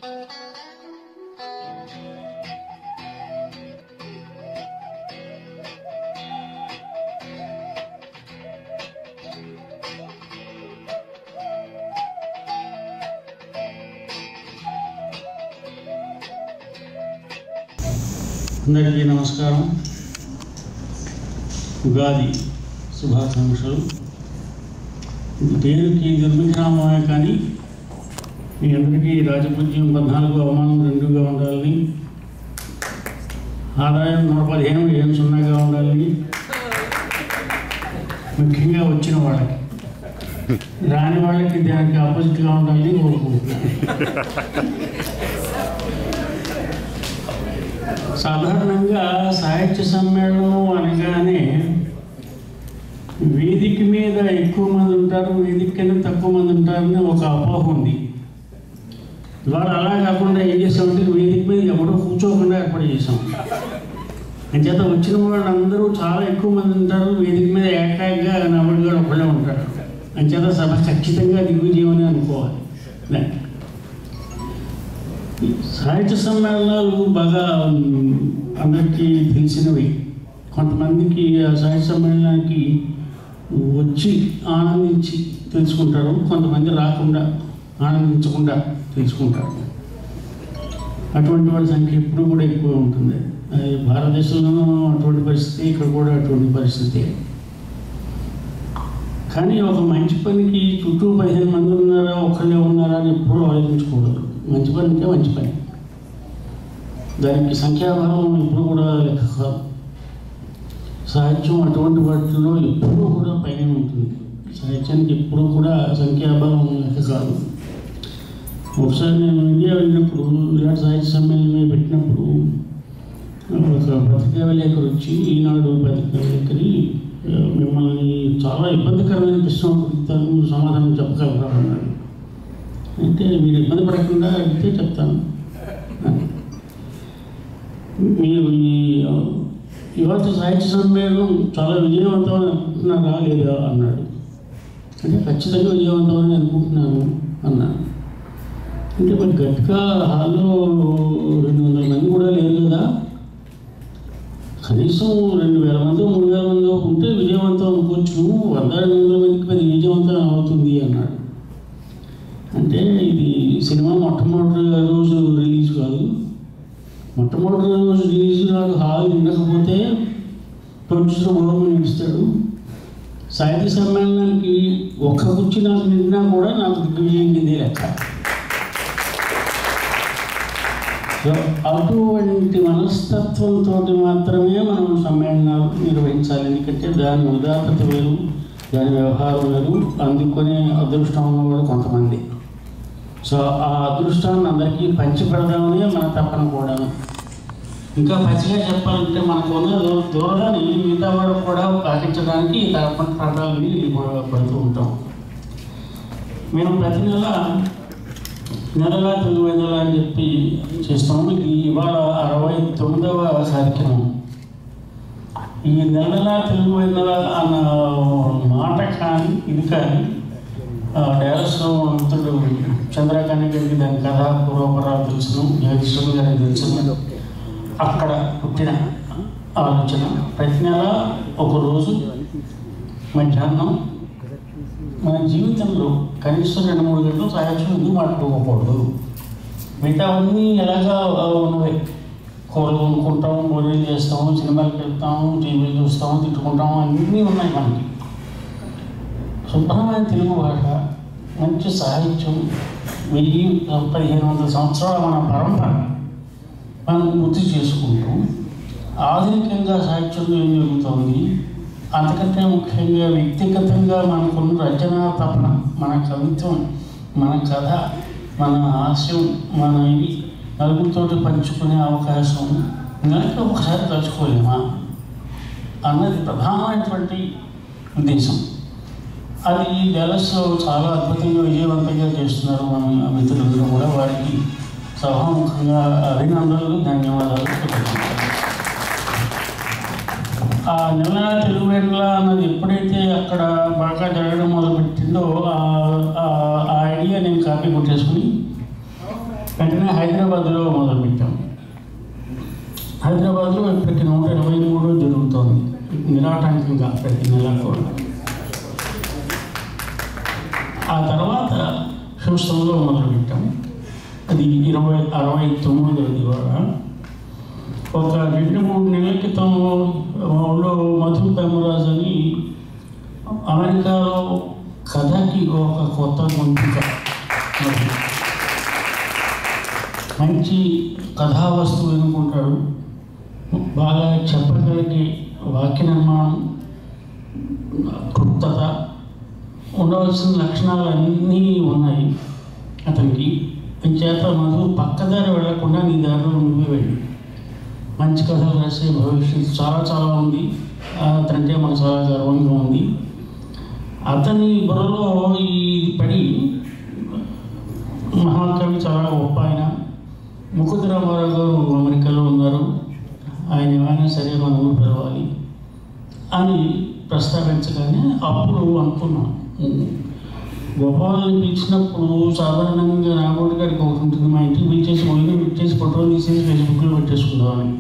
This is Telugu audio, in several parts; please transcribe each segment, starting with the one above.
అందరికీ నమస్కారం ఉగాది శుభాకాంక్షలు ఇది పేరుకి దుర్భిక్షామమే కానీ మీ అందరికీ రాజపూజ్యం పద్నాలుగు అవమానం రెండుగా ఉండాలని ఆదాయం నూట పదిహేను ఏం సున్నాగా ఉండాలని ముఖ్యంగా వచ్చిన వాళ్ళకి రాని వాళ్ళకి దానికి ఆపోజిట్గా ఉండాలని కోరుకుంటున్నాను సాధారణంగా సాహిత్య సమ్మేళనం అనగానే వేదిక మీద ఎక్కువ మంది ఉంటారు వేదిక కింద తక్కువ మంది ఉంటారని ఒక అపోహ ఉంది ఇవాళ అలా కాకుండా ఏం చేసామంటే వేదిక మీద ఎవడో కూర్చోకుండా ఏర్పాటు చేసాం అంచేత వచ్చిన వాళ్ళందరూ చాలా ఎక్కువ మంది ఉంటారు వేదిక మీద ఏకాగ్గా నవ్వుడుగా ఒకళ్ళే ఉంటారు అంచేత సభ ఖచ్చితంగా దిగ్విజయం అని అనుకోవాలి లే. సాహిత్య సమ్మేళనాలు బాగా ఉమ్, అందరికీ తెలిసినవి కొంతమందికి ఆ సాహిత్య సమ్మేళనానికి వచ్చి ఆనందించి తెలుసుకుంటారు కొంతమంది రాకుండా ఆనందించకుండా తెలుసుకుంటారు అటువంటి వాళ్ళ సంఖ్య ఎప్పుడు కూడా ఎక్కువ ఉంటుంది అది భారతదేశంలోనూ అటువంటి పరిస్థితి ఇక్కడ కూడా అటువంటి పరిస్థితి కానీ ఒక మంచి పనికి చుట్టూ పదిహేను మంది ఉన్నారా ఒక్కళ్ళే ఉన్నారా అని ఎప్పుడూ ఆలోచించకూడదు మంచి పని అంటే మంచి పని దానికి సంఖ్యాభావం ఎప్పుడు కూడా లెక్క కాదు సాహిత్యం అటువంటి వాటిలో ఎప్పుడూ కూడా పైన ఉంటుంది సాహిత్యానికి ఎప్పుడూ కూడా సంఖ్యాభావం లెక్క కాదు ఒకసారి నేను ఇండియా వెళ్ళినప్పుడు ఇలాంటి సాహిత్య సమ్మేళనం పెట్టినప్పుడు ఒక పత్రికా విలేకరు వచ్చి ఈనాడు పత్రికా విలేకరి ఆ, మిమ్మల్ని చాలా ఇబ్బందికరమైన ప్రశ్న అడుగుతాను మీరు సమాధానం చెప్పగలరా అన్నాడు అంటే మీరు ఇబ్బంది పడకుండా అడిగితే చెప్తాను మీరు ఈ ఇవాళ సాహిత్య సమ్మేళనం చాలా విజయవంతం అని అనుకుంటున్నారా లేదా అన్నాడు అంటే ఖచ్చితంగా విజయవంతం అని అనుకుంటున్నాను అన్నాను అంటే మరి గట్టిగా హాల్లో రెండు వందల మంది కూడా లేరు కదా కనీసం రెండు వేల మంది మూడు వేల మంది ఉంటే విజయవంతం అనుకోవచ్చు వంద రెండు వందల మందికి అది విజయవంతం అవుతుంది అన్నాడు అంటే ఇది సినిమా మొట్టమొదటి రోజు రిలీజ్ కాదు మొట్టమొదటి రోజు రిలీజ్ నాడు హాల్ ఉండకపోతే ప్రొడ్యూసర్ గౌరవం ఇస్తాడు సాహిత్య సమ్మేళనానికి ఒక్క కుర్చీ నాకు నిండినా కూడా నాకు దిగ్విజయం కిందే లెక్క సో అటువంటి మనస్తత్వంతో మాత్రమే మనం సమ్మేళనాలు నిర్వహించాలి ఎందుకంటే దాని ఉదాత్తత వేరు దాని వ్యవహారం వేరు అందుకునే అదృష్టం ఉన్నవాడు కొంతమంది సో ఆ అదృష్టాన్ని అందరికీ పంచిపెడదామని మన తప్పన కూడా ఇంకా పచ్చిగా చెప్పాలంటే మనకు ఉన్న దూ- దూరాన్ని మిగతా వాడు కూడా పాటించడానికి ఈ తప్పన పడాలని పడుతూ ఉంటాం మేము ప్రతి నెల నెలలా తెలుగు నెల అని చెప్పి చేస్తాము ఇది ఇవాళ అరవై తొమ్మిదవ కార్యక్రమం ఈ నెలలా తెలుగు నెల అన్న మాట కానీ ఇది కానీ డైరెక్స్ మిత్రుడు చంద్రకాంత్ గారికి దాని కథ పూర్వపరాలు తెలుసును జగదీశ్వరు గారికి తెలుసును అక్కడ పుట్టిన ఆలోచన ప్రతి నెల ఒక రోజు మధ్యాహ్నం మన జీవితంలో కనీసం రెండు మూడు గంటలు సాహిత్యం ఎందుకు మాట్లాడుకోకూడదు మిగతావన్నీ ఎలాగా ఆ, ఉన్నవే కూరలు కొనుక్కుంటాం భోజనం చేస్తాము సినిమాకి వెళ్తాము టీవీ చూస్తాము తిట్టుకుంటాము అన్నీ ఉన్నాయి మనకి శుభ్రమైన తెలుగు భాష మంచి సాహిత్యం వెయ్యి పదిహేను వందల సంవత్సరాల మన పరంపర మనం గుర్తు చేసుకుంటూ ఆధునికంగా సాహిత్యంలో ఏం జరుగుతోంది అంతకంటే ముఖ్యంగా వ్యక్తిగతంగా మనకున్న రచనా తపన మన కవిత్వం మన కథ మన హాస్యం మన ఇది నలుగురితోటి పంచుకునే అవకాశం ఇలాంటి ఒకసారి తలుచుకోలేమా అన్నది ప్రధానమైనటువంటి ఉద్దేశం అది డెలస్ చాలా అద్భుతంగా విజయవంతంగా చేస్తున్నారు మన మిత్రులందరూ కూడా వారికి సభాముఖంగా అభినందనలు ధన్యవాదాలు కృతజ్ఞతలు. ఆ నెల తెలుగు వేళ అన్నది ఎప్పుడైతే అక్కడ బాగా జరగడం మొదలుపెట్టిందో ఆ- ఆ- ఆ ఐడియా నేను కాపీ కొట్టేసుకుని వెంటనే హైదరాబాద్లో మొదలుపెట్టాం హైదరాబాద్లో ఇప్పటికి నూట ఇరవై మూడు జరుగుతోంది నిరాటంకంగా ప్రతి నెల కూడా ఆ తర్వాత హ్యూస్టన్లో మొదలుపెట్టాం అది ఇరవై అరవై తొమ్మిదవది కూడా ఒక రెండు మూడు నెలల క్రితం మా ఊళ్ళో మధు ధర్మరాజు అని అమెరికాలో కథకి ఒక కొత్త గొంతుక మరి మంచి కథా వస్తువు ఎన్నుకుంటాడు బాగా చెప్పగలిగే వాక్య నిర్మాణం క్లుప్తత ఉండవలసిన లక్షణాలు అన్నీ ఉన్నాయి అతనికి చేత మధు పక్కదారి వెళ్లకుండా నీ దారిలో నువ్వే వెళ్ళి మంచి కథలు రాసే భవిష్యత్తు చాలా చాలా ఉంది అతనంటే మాకు చాలా గర్వంగా ఉంది అతని బుర్రలో ఇది పడి మహాకవి చాలా గొప్ప ఆయన ముకుంద రామారావు గారు అమెరికాలో ఉన్నారు ఆయన ఏమైనా సరే మన ఊరు పిలవాలి అని ప్రస్తావించగానే అప్పుడు అనుకున్నాం గోపాలని పిలిచినప్పుడు సాధారణంగా నాగోడి గారికి ఒకటి ఉంటుంది మా ఇంటికి పిలిచేసి మొయిన పిలిచేసి ఫోటోలు తీసేసి ఫేస్బుక్లో పెట్టేసుకుందామని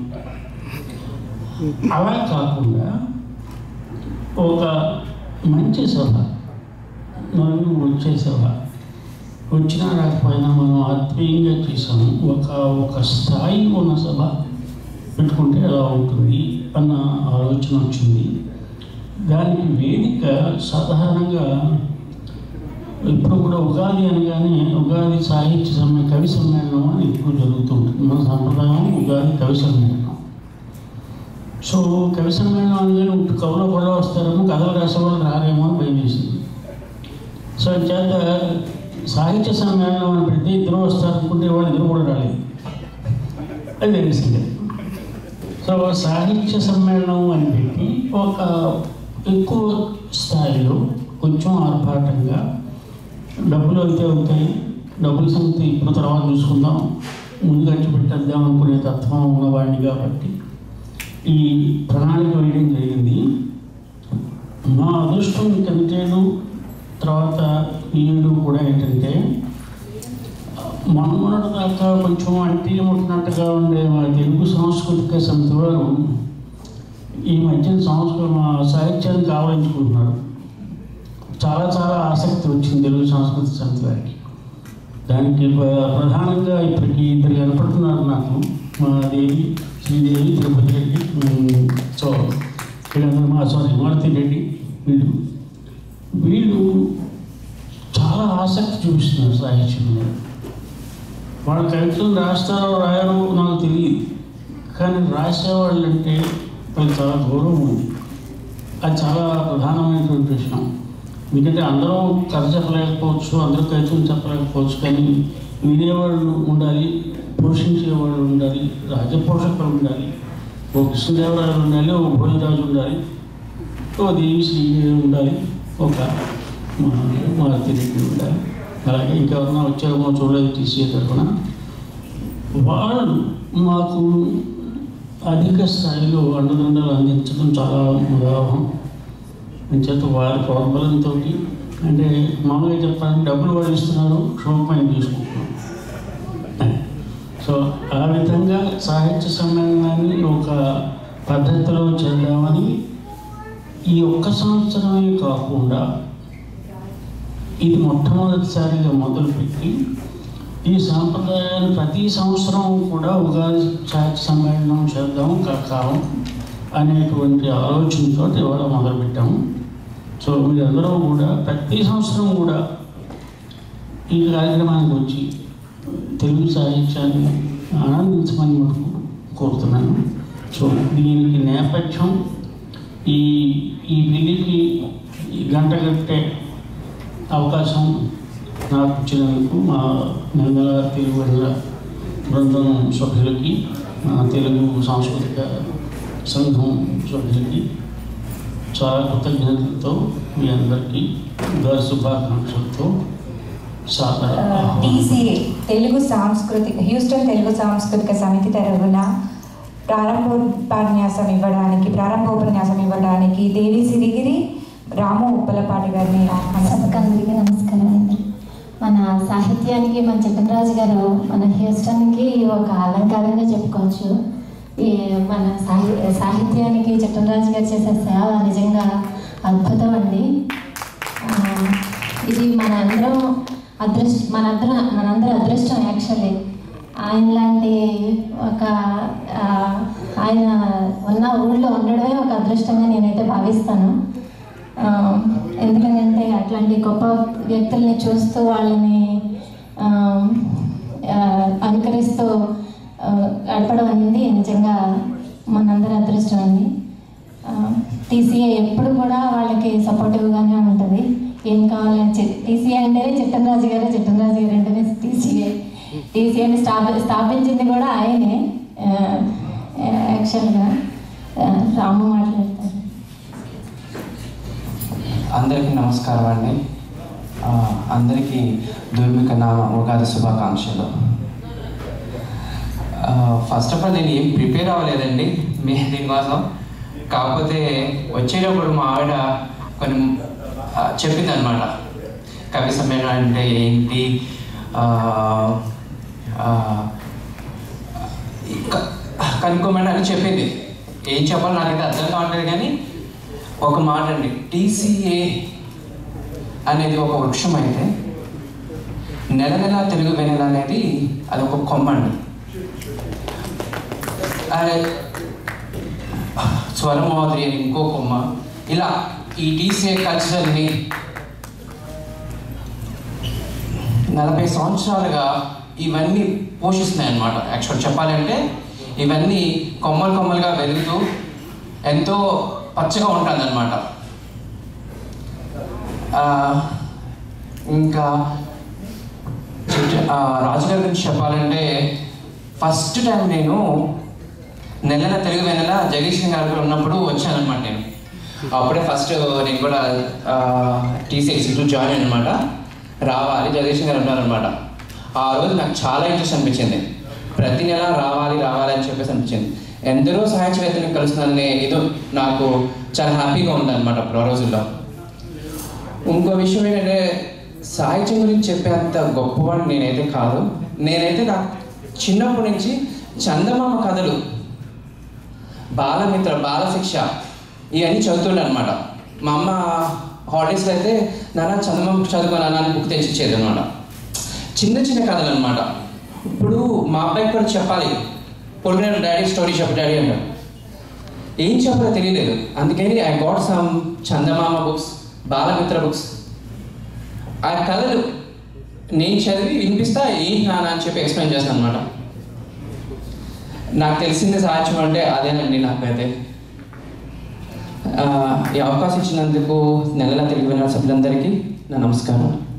అలా కాకుండా ఒక మంచి సభ మనం వచ్చే సభ వచ్చినా రాకపోయినా మనం ఆత్మీయంగా చేసాము ఒక ఒక స్థాయి ఉన్న సభ పెట్టుకుంటే ఎలా ఉంటుంది అన్న ఆలోచన వచ్చింది దానికి వేదిక సాధారణంగా ఇప్పుడు కూడా ఉగాది అనగానే ఉగాది సాహిత్య సమ్మె కవి సమ్మేళనం అని ఎక్కువ జరుగుతుంటుంది మన సంప్రదాయం ఉగాది కవి సమ్మేళనం సో కవి సమ్మేళనం అనగానే ఇటు కవులు కూడా వస్తారేమో కథలు రాసే వాళ్ళు రారేమో అని భయం వేసింది సో చేత సాహిత్య సమ్మేళనం అని పెడితే ఇద్దరు వస్తారు అనుకుంటే వాళ్ళు ఇద్దరు కూడా రాలేదు అది తెలిసిందే సో సాహిత్య సమ్మేళనం అని పెట్టి ఒక ఎక్కువ స్థాయిలో కొంచెం ఆర్భాటంగా డబ్బులు అయితే అవుతాయి డబ్బుల సంగతి ఇప్పుడు తర్వాత చూసుకుందాం ముందు ఖర్చు పెట్టేద్దాం అనుకునే తత్వం ఉన్నవాడిని కాబట్టి ఈ ప్రణాళిక వేయడం జరిగింది మా అదృష్టం కంటేను తర్వాత ఈడు కూడా ఏంటంటే మొన్నటి దాకా కొంచెం అంటీ ముట్టినట్టుగా ఉండే మా తెలుగు సాంస్కృతిక సమితి వారు ఈ మధ్య సంస్కృత మా సాహిత్యాన్ని కావాలించుకుంటున్నారు చాలా చాలా ఆసక్తి వచ్చింది తెలుగు సాంస్కృతిక సమితి వారికి దానికి ప్ర- ప్రధానంగా ఇప్పటికి ఇద్దరు కనపడుతున్నారు నాకు మా దేవి శ్రీదేవి తిరుపతి రెడ్డి ఉమ్, సో వీళ్ళందరూ మా సారీ మారుతి రెడ్డి వీళ్ళు వీళ్ళు చాలా ఆసక్తి చూపిస్తున్నారు సాహిత్యం మీద వాళ్ళ కవితలు రాస్తారో రాయరో నాకు తెలియదు కానీ రాసేవాళ్ళు అంటే వాళ్ళకి చాలా గౌరవం ఉంది అది చాలా ప్రధానమైనటువంటి విషయం ఎందుకంటే అందరూ కథ చెప్పలేకపోవచ్చు అందరూ కవితలు చెప్పలేకపోవచ్చు కానీ వినేవాళ్ళు ఉండాలి పోషించేవాళ్ళు ఉండాలి రాజపోషకులు ఉండాలి ఓ కృష్ణదేవరాయలు ఉండాలి ఓ భోజరాజు ఉండాలి ఓ దేవి శ్రీదేవి ఉండాలి ఒక మారుతి రెడ్డి ఉండాలి అలాగే ఇంకెవరన్నా వచ్చారేమో చూడలేదు టీసీ తరఫున వాళ్ళు మాకు అధిక స్థాయిలో అండదండలు అందించడం చాలా ఉదాహరణ అంచేత వారి ప్రోద్బలంతో అంటే మామూలుగా చెప్పాలంటే డబ్బులు వాళ్ళు ఇస్తున్నారు శుభమైన తీసుకుంటున్నాం సో ఆ విధంగా సాహిత్య సమ్మేళనాన్ని ఒక పద్ధతిలో చేద్దామని ఈ ఒక్క సంవత్సరమే కాకుండా ఇది మొట్టమొదటిసారిగా మొదలుపెట్టి ఈ సాంప్రదాయాన్ని ప్రతి సంవత్సరం కూడా ఉగాది సాహిత్య సమ్మేళనం చేద్దాం కాలం అనేటువంటి ఆలోచనతో ఇవాళ మొదలుపెట్టాము సో మీరందరూ కూడా ప్రతి సంవత్సరం కూడా ఈ కార్యక్రమానికి వచ్చి తెలుగు సాహిత్యాన్ని ఆనందించమని మటుకు కోరుతున్నాను సో దీనికి నేపథ్యం ఈ ఈ పెళ్ళికి ఈ గంట కట్టే అవకాశం నాకు ఇచ్చినందుకు మా నందల తెలుగు వెళ్ళ బృందం సభ్యులకి మా తెలుగు సాంస్కృతిక సంఘం సభ్యులకి చాలా కృతజ్ఞతలతో మీ అందరికీ ఉగాది శుభాకాంక్షలతో సాదర ఆహ్వానం. టీసీఏ తెలుగు సాంస్కృతిక హ్యూస్టన్ తెలుగు సాంస్కృతిక సమితి తరఫున ప్రారంభోపన్యాసం ఇవ్వడానికి ప్రారంభోపన్యాసం ఇవ్వడానికి దేవి సిరిగిరి రాము ఉప్పలపాటి గారిని ఆహ్వానిస్తున్నాను సభకు అందరికీ నమస్కారం అండి మన మన సాహిత్యానికి మన చిట్టరాజు గారు మన హ్యూస్టన్కి ఒక అలంకారంగా చెప్పుకోవచ్చు ఈ మన సాహి సాహిత్యానికి చిట్టరాజు గారు చేసే సేవ నిజంగా అద్భుతం అండి ఆ, ఇది మనందరం అదృష్ట మనందరం మనందరం అదృష్టం యాక్చువల్లీ ఆయన లాంటి ఒక ఆ, ఆయన ఉన్న ఊళ్ళో ఉండడమే ఒక అదృష్టంగా నేనైతే భావిస్తాను ఆ, ఎందుకంటే అట్లాంటి గొప్ప వ్యక్తుల్ని చూస్తూ వాళ్ళని ఆ, ఆ, అనుకరిస్తూ ఆ, గడపడం అనేది నిజంగా మనందరి అదృష్టం అండి టీసీఏ ఎప్పుడు కూడా వాళ్ళకి సపోర్టివ్గానే ఉంటుంది ఏం కావాలని టీసీఏ అంటేనే చిట్టనరాజు గారు చిట్టనరాజు గారు అంటేనే టీసీఏ టీసీఏని స్థాప స్థాపించింది కూడా ఆయనే యాక్చువల్గా రాము మాట్లాడతారు అందరికీ నమస్కారం అండి ఆ, అందరికీ దుర్మిక నామ ఉగాది శుభాకాంక్షలు ఫస్ట్ ఆఫ్ ఆల్ నేను ఏం ప్రిపేర్ అవ్వలేదండి మీ దీనికోసం కాకపోతే వచ్చేటప్పుడు మా ఆవిడ కొన్ని చెప్పింది అనమాట కవి సమ్మేళనం అంటే ఏంటి ఆ, ఆ, క- కనుక్కోమని అని చెప్పింది ఏం చెప్పాలో నాకైతే అర్థం కావట్లేదు కానీ ఒక మాట అండి టీసీఏ అనేది ఒక వృక్షం అయితే నెల నెల తెలుగు వెనెల అనేది అది ఒక కొమ్మ అండి అదే స్వరమాధురి అని ఇంకో కొమ్మ ఇలా ఈ టీసీఏ కల్చర్ని నలభై సంవత్సరాలుగా ఇవన్నీ పోషిస్తున్నాయి అన్నమాట యాక్చువల్ చెప్పాలంటే ఇవన్నీ కొమ్మలు కొమ్మలుగా వెలుగుతూ ఎంతో పచ్చగా ఉంటుంది అనమాట ఇంకా చిట్ట- ఆ, రాజుగారి గురించి చెప్పాలంటే ఫస్ట్ టైం నేను నెల నెల తెలుగు నెల జగదీష్ సింగ్ గారు ఉన్నప్పుడు వచ్చానమాట నేను అప్పుడే ఫస్ట్ నేను కూడా టీసీ ఎగ్జిక్యూటివ్ జాయిన్ అనమాట రావాలి జగదీష్ సింగ్ గారు ఉన్నారనమాట ఆ రోజు నాకు చాలా ఇంట్రెస్ట్ అనిపించింది ప్రతి నెల రావాలి రావాలి అని చెప్పేసి అనిపించింది ఎందరో సాహిత్యవేత్తని కలుస్తున్నాననే ఏదో నాకు చాలా హ్యాపీగా ఉందన్నమాట అప్పుడు ఆ రోజుల్లో ఇంకో విషయం ఏంటంటే సాహిత్యం గురించి చెప్పేంత గొప్పవాడిని నేనైతే కాదు నేనైతే నాకు చిన్నప్పటి నుంచి చందమామ కథలు బాలమిత్ర బాలశిక్ష ఇవన్నీ చదువుతుండే అనమాట మా అమ్మ హాలిడేస్లో అయితే నాన్న చందమామ చదువుకో నాన్న అని బుక్ తెచ్చిచ్చేది అనమాట చిన్న చిన్న కథలు అనమాట ఇప్పుడు మా అబ్బాయికి కూడా చెప్పాలి పొలిటికల్ డాడీ స్టోరీ చెప్పు డాడీ అంటాడు ఏం చెప్పాలో తెలియలేదు అందుకని I got some Chandamama books Balamitra books ఆ కథలు నేను చదివి వినిపిస్తా ఏంటి నాన్న అని చెప్పి ఎక్స్ప్లెయిన్ చేస్తాను అనమాట నాకు తెలిసింది సాహిత్యం అంటే అదేనండి నాకైతే ఆ, ఈ అవకాశం ఇచ్చినందుకు నెలల తెలుగు విన సభ్యులందరికీ నా నమస్కారం